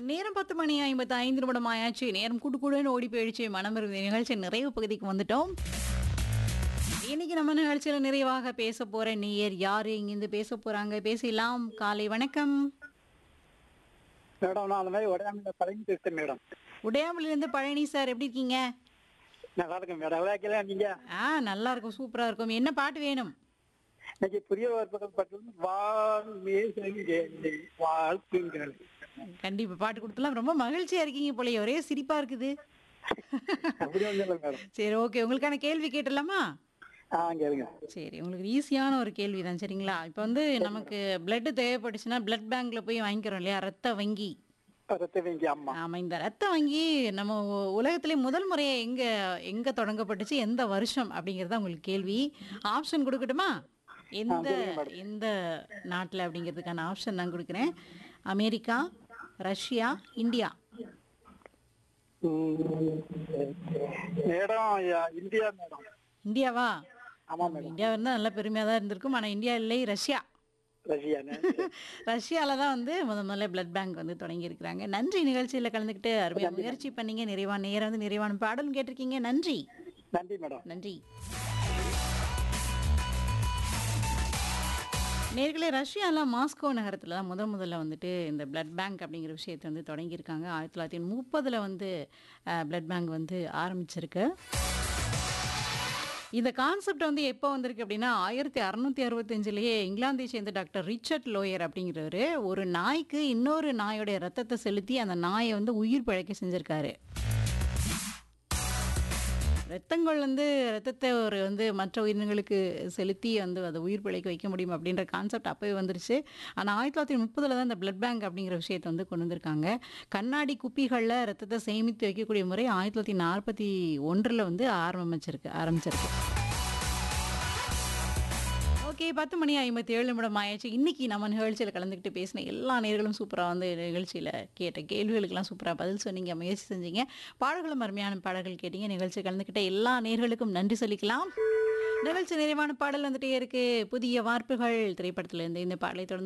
நேரம் பத்து மணி ஐம்பத்தி ஐந்து நிமிடம் ஆயாச்சு நேரம் கூட்டு கூடன்னு ஓடி போயிடுச்சு மனம் இருந்த நிகழ்ச்சி நிறைவு பகுதிக்கு வந்துட்டோம் இன்னைக்கு நம்ம நிகழ்ச்சியில நிறைவாக பேச போற நேயர் யாரு இங்கிருந்து பேச போறாங்க பேசலாம் காலை வணக்கம் மேடம் நான் அந்த மாதிரி உடையாமல பழங்கி பேசுறேன் மேடம் உடையாமல இருந்து பழனி சார் எப்படி இருக்கீங்க நல்லா இருக்கேன் மேடம் விளையாக்கல நீங்க ஆ நல்லா இருக்கும் சூப்பரா இருக்கும் என்ன பாட்டு வேணும் இன்னைக்கு புதிய வார்த்தைகள் பற்றி வாழ் மேசங்கே வாழ்த்துங்கள் கண்டிப்பா பாட்டு கொடுத்தலாம் ரொம்ப மகிழ்ச்சியா இருக்கீங்க போலயே ஒரே சிரிப்பா இருக்குது அப்படி ஒன்றும் இல்லை மேடம் சரி ஓகே உங்களுக்கான கேள்வி கேட்டலாமா ஆ கேளுங்க சரி உங்களுக்கு ஈஸியான ஒரு கேள்வி தான் சரிங்களா இப்போ வந்து நமக்கு பிளட் தேவைப்பட்டுச்சுன்னா பிளட் பேங்க்ல போய் வாங்கிக்கிறோம் இல்லையா ரத்த வங்கி ரத்த வேங்கி அம்மா ஆமா இந்த ரத்த வங்கி நம்ம உ- உலகத்திலே முதல் முறையா எங்க எங்க தொடங்கப்பட்டுச்சு எந்த வருஷம் அப்படிங்கறது உங்களுக்கு கேள்வி ஆப்ஷன் கொடுக்கட்டுமா எந்த எந்த நாட்டுல அப்படிங்கிறதுக்கான ஆப்ஷன் நான் கொடுக்குறேன் அமெரிக்கா ரஷ்யா இந்தியா ம், மேடம் யா- இந்தியா மேடம் இந்தியாவா ஆமா மேடம் இந்தியா இருந்தால் நல்ல பெருமையாக தான் இருந்திருக்கும் ஆனால் இந்தியா இல்லை ரஷ்யா ரஷ்யானு ரஷ்யால தான் வந்து முத முதல்ல பிளட் பேங்க் வந்து தொடங்கியிருக்கிறாங்க நன்றி நிகழ்ச்சியில் கலந்துக்கிட்டு அருமையாக முயற்சி பண்ணீங்க நிறைவான நேரம் வந்து நிறைவான பாடலும் கேட்டிருக்கீங்க நன்றி நன்றி மேடம் நன்றி நேர்களே ரஷ்யால மாஸ்கோ நகரத்தில் தான் முதல் முதல்ல வந்துட்டு இந்த பிளட் பேங்க் அப்படிங்கிற விஷயத்தை வந்து தொடங்கியிருக்காங்க ஆயிரத்தி தொள்ளாயிரத்தி முப்பதில் வந்து பிளட் பேங்க் வந்து ஆரம்பிச்சிருக்கு இந்த கான்செப்ட் வந்து எப்போ வந்திருக்கு அப்படின்னா ஆயிரத்தி அறுநூத்தி அறுபத்தஞ்சிலேயே இங்கிலாந்தை சேர்ந்த டாக்டர் ரிச்சர்ட் லோயர் அப்படிங்கிறவர் ஒரு நாய்க்கு இன்னொரு நாயோடைய ரத்தத்தை செலுத்தி அந்த நாயை வந்து உயிர் பிழைக்க செஞ்சிருக்காரு ரத்தங்கள் வந்து ரத்தத்தை ஒரு வந்து மற்ற உயிரினங்களுக்கு செலுத்தி வந்து அதை உயிர் பிழைக்க வைக்க முடியும் அப்படின்ற கான்செப்ட் அப்போவே வந்துருச்சு ஆனால் ஆயிரத்தி தொள்ளாயிரத்தி முப்பதில் தான் இந்த பிளட் பேங்க் அப்படிங்கிற விஷயத்தை வந்து கொண்டு வந்திருக்காங்க கண்ணாடி குப்பிகளில் ரத்தத்தை சேமித்து வைக்கக்கூடிய முறை ஆயிரத்தி தொள்ளாயிரத்தி நாற்பத்தி ஒன்றில் வந்து ஆரம்பிச்சிருக்கு ஆரம்பிச்சிருக்கு ஓகே பத்து மணி ஐம்பத்தி ஏழு நிமிடம் ஆயாச்சு இன்னைக்கு நம்ம நிகழ்ச்சியில் கலந்துக்கிட்டு பேசின எல்லா நேர்களும் சூப்பராக வந்து நிகழ்ச்சியில் கேட்ட கேள்விகளுக்கெல்லாம் சூப்பராக பதில் சொன்னீங்க முயற்சி செஞ்சீங்க பாடல்களும் அருமையான பாடல்கள் கேட்டீங்க நிகழ்ச்சி கலந்துக்கிட்ட எல்லா நேர்களுக்கும் நன்றி சொல்லிக்கலாம் நிகழ்ச்சி நிறைவான பாடல் வந்துட்டே இருக்கு புதிய வார்ப்புகள் திரைப்படத்துல இருந்து இந்த பாடலை தொடர்ந்து